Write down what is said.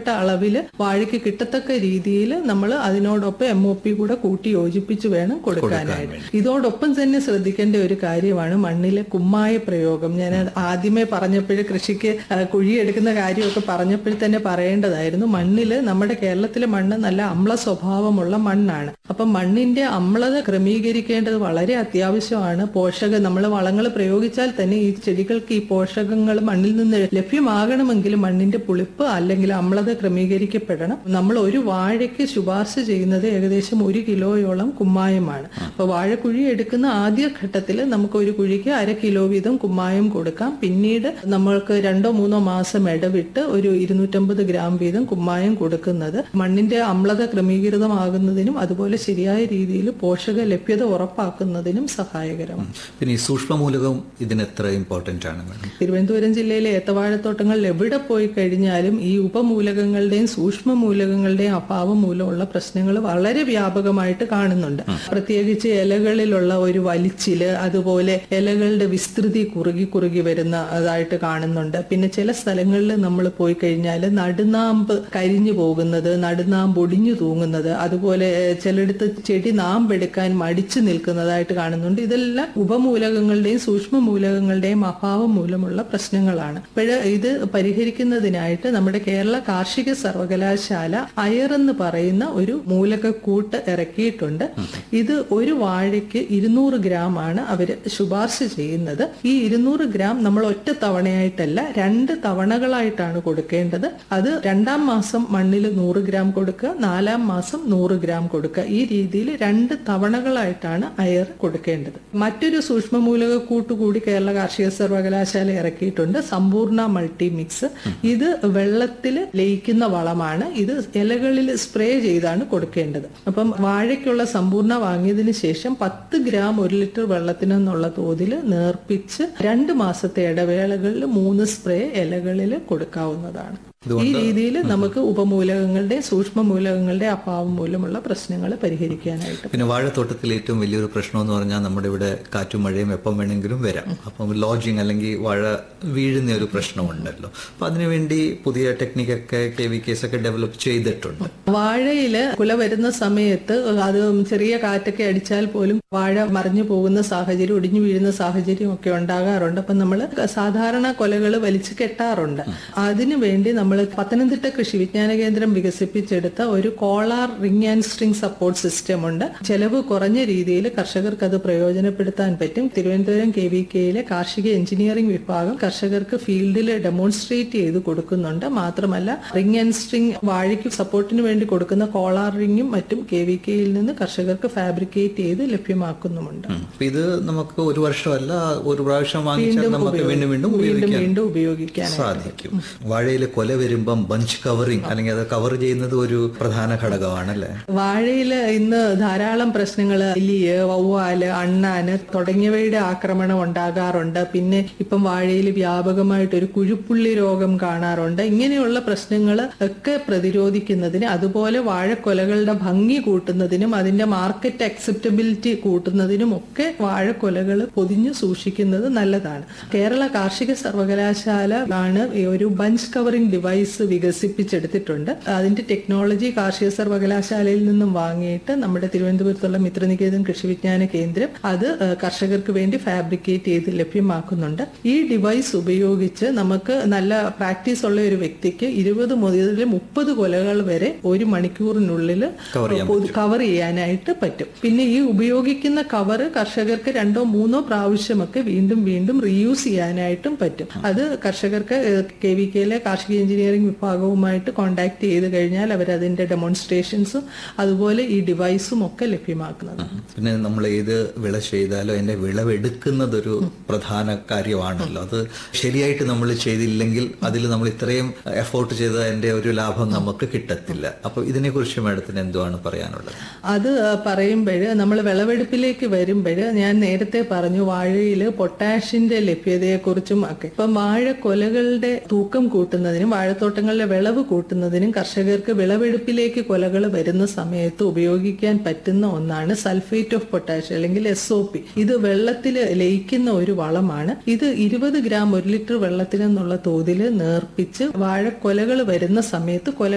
അളവിൽ വാഴയ്ക്ക് കിട്ടത്തക്ക രീതിയിൽ നമ്മൾ അതിനോടൊപ്പം എം ഒ പി കൂടെ കൂട്ടി യോജിപ്പിച്ച് വേണം കൊടുക്കാനായിട്ട് ഇതോടൊപ്പം തന്നെ ശ്രദ്ധിക്കേണ്ട ഒരു കാര്യമാണ് മണ്ണിലെ കുമ്മായ പ്രയോഗം ഞാൻ ആദ്യമേ പറഞ്ഞപ്പോഴേ കൃഷിക്ക് ആ, കുഴിയെടുക്കുന്ന കാര്യമൊക്കെ പറഞ്ഞപ്പോൾ തന്നെ പറയേണ്ടതായിരുന്നു മണ്ണിൽ നമ്മുടെ കേരളത്തിലെ മണ്ണ് നല്ല അമ്ല സ്വഭാവമുള്ള മണ്ണാണ് അപ്പം മണ്ണിന്റെ അമ്ലത ക്രമീകരിക്കേണ്ടത് വളരെ അത്യാവശ്യമാണ് പോഷക നമ്മൾ വളങ്ങൾ പ്രയോഗിച്ചാൽ തന്നെ ഈ ചെടികൾക്ക് ഈ പോഷകങ്ങൾ മണ്ണിൽ നിന്ന് ലഭ്യമാകണമെങ്കിൽ മണ്ണിന്റെ പുളിപ്പ് അല്ലെങ്കിൽ അമ്ലത ക്രമീകരിക്കപ്പെടണം നമ്മൾ ഒരു വാഴയ്ക്ക് ശുപാർശ ചെയ്യുന്നത് ഏകദേശം ഒരു കിലോയോളം കുമ്മായമാണ് അപ്പൊ വാഴക്കുഴി എടുക്കുന്ന ആദ്യ ഘട്ടത്തിൽ നമുക്ക് ഒരു കുഴിക്ക് അര കിലോ വീതം കുമ്മായം കൊടുക്കാം പിന്നീട് നമ്മൾക്ക് രണ്ടോ മൂന്നോ മാസം ഇടവിട്ട് ഒരു ഇരുന്നൂറ്റമ്പത് ഗ്രാം വീതം കുമ്മായം കൊടുക്കുന്നത് മണ്ണിന്റെ അമ്ലത ക്രമീകൃതമാകുന്നതിനും അതുപോലെ ശരിയായ രീതിയിൽ പോഷക ലഭ്യത ഉറപ്പാക്കുന്നതിനും സഹായകരമാണ് പിന്നെ ഈ സൂക്ഷ്മമൂലകം ഇതിന് എത്ര ഇമ്പോർട്ടന്റ് ആണ് മാഡം തിരുവനന്തപുരം ജില്ലയിലെ ഏത്തവാഴത്തോട്ടങ്ങളിൽ എവിടെ പോയി കഴിഞ്ഞാലും ഈ ഉപമൂലകങ്ങളുടെയും സൂക്ഷ്മ മൂലകങ്ങളുടെയും അഭാവം മൂലമുള്ള പ്രശ്നങ്ങൾ വളരെ വ്യാപകമായിട്ട് കാണുന്നുണ്ട് പ്രത്യേകിച്ച് ഇലകളിലുള്ള ഒരു വലിച്ചില് അതുപോലെ ഇലകളുടെ വിസ്തൃതി കുറുകി കുറുകി വരുന്ന അതായിട്ട് കാണുന്നുണ്ട് പിന്നെ ചില സ്ഥലങ്ങളിൽ നമ്മൾ പോയി കഴിഞ്ഞാൽ നടുനാമ്പ് കരിഞ്ഞു പോകുന്നത് നടുനാമ്പ് ഒടിഞ്ഞു തൂങ്ങുന്നത് അതുപോലെ ഏഹ്, ചിലയിടത്ത് ചെടി നാമ്പെടുക്കാൻ മടിച്ചു നിൽക്കുന്നതായിട്ട് കാണുന്നുണ്ട് ഇതെല്ലാം ഉപമൂലകങ്ങളുടെയും സൂക്ഷ്മ മൂലകങ്ങളുടെയും അഭാവം മൂലമുള്ള പ്രശ്നങ്ങളാണ് അപ്പോൾ ഇത് പരിഹരിക്കുന്നതിനായിട്ട് നമ്മുടെ കേരള കാർഷിക സർവകലാശാല അയർ എന്ന് പറയുന്ന ഒരു മൂലകക്കൂട്ട് ഇറക്കിയിട്ടുണ്ട് ഇത് ഒരു വാഴയ്ക്ക് ഇരുന്നൂറ് ഗ്രാം ആണ് അവർ ശുപാർശ ചെയ്യുന്നത് ഈ ഇരുന്നൂറ് ഗ്രാം നമ്മൾ ഒറ്റ തവണയായിട്ടല്ല രണ്ട് തവണകളായിട്ടാണ് കൊടുക്കേണ്ടത് അത് രണ്ടാം മാസം മണ്ണിൽ നൂറ് ഗ്രാം കൊടുക്കുക നാലാം മാസം നൂറ് ഗ്രാം കൊടുക്കുക ഈ രീതിയിൽ രണ്ട് തവണകളായിട്ടാണ് അയർ കൊടുക്കേണ്ടത് മറ്റൊരു സൂക്ഷ്മമൂലക കൂട്ടുകൂടി കേരള കാർഷിക സർവകലാശാല ഇറക്കിയിട്ടുണ്ട് സമ്പൂർണ്ണ മൾട്ടി മിക്സ് ഇത് വെള്ളത്തിൽ ലയിക്കുന്ന വളമാണ് ഇത് ഇലകളിൽ സ്പ്രേ ചെയ്താണ് കൊടുക്കേണ്ടത് അപ്പം വാഴയ്ക്കുള്ള സമ്പൂർണ്ണ വാങ്ങിയതിന് ശേഷം പത്ത് ഗ്രാം ഒരു ലിറ്റർ വെള്ളത്തിനെന്നുള്ള തോതിൽ നേർപ്പിച്ച് രണ്ട് മാസത്തെ ഇടവേളകളിൽ മൂന്ന് സ്പ്രേ ഇലകളിൽ കൊടുക്കാവുന്നതാണ് ഈ രീതിയിൽ നമുക്ക് ഉപമൂലകങ്ങളുടെ സൂക്ഷ്മ മൂലകങ്ങളുടെ അഭാവം മൂലമുള്ള പ്രശ്നങ്ങൾ പരിഹരിക്കാനായിട്ട് പിന്നെ വാഴത്തോട്ടത്തിൽ ഏറ്റവും വലിയൊരു പ്രശ്നം എന്ന് പറഞ്ഞാൽ നമ്മുടെ ഇവിടെ കാറ്റും മഴയും എപ്പം വേണമെങ്കിലും വരാം അപ്പം ലോഡ്ജിങ് അല്ലെങ്കിൽ വാഴ വീഴുന്ന ഒരു പ്രശ്നമുണ്ടല്ലോ അപ്പൊ അതിനുവേണ്ടി പുതിയ ടെക്നിക്കൊക്കെ കെ വി കേസ് ഒക്കെ ഡെവലപ്പ് ചെയ്തിട്ടുണ്ട് വാഴയില് കുല വരുന്ന സമയത്ത് അത് ചെറിയ കാറ്റൊക്കെ അടിച്ചാൽ പോലും വാഴ മറിഞ്ഞു പോകുന്ന സാഹചര്യം ഒടിഞ്ഞു വീഴുന്ന സാഹചര്യം ഒക്കെ ഉണ്ടാകാറുണ്ട് അപ്പം നമ്മൾ സാധാരണ കൊലകൾ വലിച്ചു കെട്ടാറുണ്ട് അതിനു വേണ്ടി നമ്മൾ പത്തനംതിട്ട കൃഷി വിജ്ഞാന കേന്ദ്രം വികസിപ്പിച്ചെടുത്ത ഒരു collar ring and string support system ഉണ്ട് ചെലവ് കുറഞ്ഞ രീതിയിൽ കർഷകർക്ക് അത് പ്രയോജനപ്പെടുത്താൻ പറ്റും തിരുവനന്തപുരം കെ വി കെയിലെ കാർഷിക എഞ്ചിനീയറിംഗ് വിഭാഗം കർഷകർക്ക് ഫീൽഡിൽ ഡെമോൺസ്ട്രേറ്റ് ചെയ്ത് കൊടുക്കുന്നുണ്ട് മാത്രമല്ല റിംഗ് ആൻഡ് സ്ട്രിംഗ് വാഴയ്ക്ക് സപ്പോർട്ടിന് വേണ്ടി കൊടുക്കുന്ന കോളാർ റിംഗും മറ്റും കെ വി കെയിൽ നിന്ന് കർഷകർക്ക് ഫാബ്രിക്കേറ്റ് ചെയ്ത് ലഭ്യമാക്കുന്നുമുണ്ട് ഉം. അപ്പൊ ഇത് നമുക്ക് ഒരു വർഷമല്ല ഒരു പ്രാവശ്യം വാങ്ങിച്ചാൽ നമുക്ക് വീണ്ടും വീണ്ടും വീണ്ടും ഉപയോഗിക്കാൻ വീണ്ടും ഉപയോഗിക്കാൻ സാധിക്കും വാഴയിൽ കൊല വരുമ്പം ബഞ്ച് കവറിങ് അല്ലെങ്കിൽ അത് കവർ ചെയ്യുന്നത് ഒരു പ്രധാന ഘടകമാണല്ലേ വാഴയില് ഇന്ന് ധാരാളം പ്രശ്നങ്ങൾ എലിയ് വവ്വാല് അണ്ണാന് തുടങ്ങിയവയുടെ ആക്രമണം ഉണ്ടാകാറുണ്ട് പിന്നെ ഇപ്പം വാഴയിൽ വ്യാപകമായിട്ട് ഒരു കുഴുപ്പുള്ളി രോഗം കാണാറുണ്ട് ഇങ്ങനെയുള്ള പ്രശ്നങ്ങൾ ഒക്കെ പ്രതിരോധിക്കുന്നതിന് അതുപോലെ വാഴക്കൊലകളുടെ ഭംഗി കൂട്ടുന്നതിനും അതിന്റെ മാർക്കറ്റ് അക്സെപ്റ്റബിലിറ്റി കൂട്ടുന്നതിനും ഒക്കെ വാഴക്കൊലകൾ പൊതിഞ്ഞു സൂക്ഷിക്കുന്നത് നല്ലതാണ് കേരള കാർഷിക സർവകലാശാല ആണ് ഈ ഒരു ബഞ്ച് കവറിംഗ് ഡിവൈസ് വികസിപ്പിച്ചെടുത്തിട്ടുണ്ട് അതിന്റെ ടെക്നോളജി കാർഷിക സർവകലാശാലയിൽ നിന്നും വാങ്ങിയിട്ട് നമ്മുടെ തിരുവനന്തപുരത്തുള്ള മിത്രനികേതൻ കൃഷി വിജ്ഞാന കേന്ദ്രം അത് ഏഹ്, കർഷകർക്ക് വേണ്ടി ഫാബ്രിക്കേറ്റ് ചെയ്ത് ലഭ്യമാക്കുന്നുണ്ട് ഈ ഡിവൈസ് ഉപയോഗിച്ച് നമുക്ക് നല്ല പ്രാക്ടീസ് ഉള്ള ഒരു വ്യക്തിക്ക് ഇരുപത് മുതൽ മുപ്പത് കൊലകൾ വരെ ഒരു മണിക്കൂറിനുള്ളിൽ Cover ചെയ്യാൻ പൊതു- കവർ ചെയ്യാനായിട്ട് പറ്റും പിന്നെ ഈ ഉപയോഗിക്കുന്ന കവർ കർഷകർക്ക് രണ്ടോ മൂന്നോ പ്രാവശ്യമൊക്കെ വീണ്ടും വീണ്ടും റീയൂസ് ചെയ്യാനായിട്ടും പറ്റും അത് കർഷകർക്ക് കെ വി കെയിലെ കാർഷിക എഞ്ചിനീയറിംഗ് വിഭാഗവുമായിട്ട് കോൺടാക്ട് ചെയ്ത് കഴിഞ്ഞാൽ അവർ അതിന്റെ ഡെമോൺസ്ട്രേഷൻസും അതുപോലെ ഈ ഡിവൈസും ഒക്കെ ലഭ്യമാക്കുന്നതാണ് പിന്നെ നമ്മൾ ഏത് വിള ചെയ്താലും അതിന്റെ വിളവെടുക്കുന്നതൊരു പ്രധാന കാര്യമാണല്ലോ അത് ശരിയായിട്ട് നമ്മൾ ചെയ്തില്ലെങ്കിൽ അതിൽ നമ്മൾ ഇത്രയും എഫോർട്ട് ചെയ്ത അതിന്റെ ഒരു ലാഭം നമുക്ക് കിട്ടത്തില്ല അപ്പൊ ഇതിനെക്കുറിച്ച് മാഡത്തിന് എന്തുവാണ് പറയാനുള്ളത് അത് പറയുമ്പോൾ നമ്മൾ വിളവെടുപ്പിലേക്ക് വരുമ്പോൾ ഞാൻ നേരത്തെ പറഞ്ഞു വാഴയിൽ പൊട്ടാഷിന്റെ ലഭ്യതയെക്കുറിച്ചും ഒക്കെ ഇപ്പം വാഴക്കൊലകളുടെ തൂക്കം കൂട്ടുന്നതിനും വാഴത്തോട്ടങ്ങളിലെ വിളവ് കൂട്ടുന്നതിനും കർഷകർക്ക് വിളവെടുപ്പിലേക്ക് കൊലകൾ വരുന്ന സമയത്ത് ഉപയോഗിക്കാൻ പറ്റുന്ന ഒന്നാണ് സൾഫേറ്റ് ഓഫ് പൊട്ടാഷ് അല്ലെങ്കിൽ എസ് ഒ പി ഇത് വെള്ളത്തിൽ ലയിക്കുന്ന ഒരു വളമാണ് ഇത് ഇരുപത് ഗ്രാം ഒരു ലിറ്റർ വെള്ളത്തിൽ നിന്നുള്ള തോതിൽ നേർപ്പിച്ച് വാഴക്കൊലകൾ വരുന്ന സമയത്ത് കൊല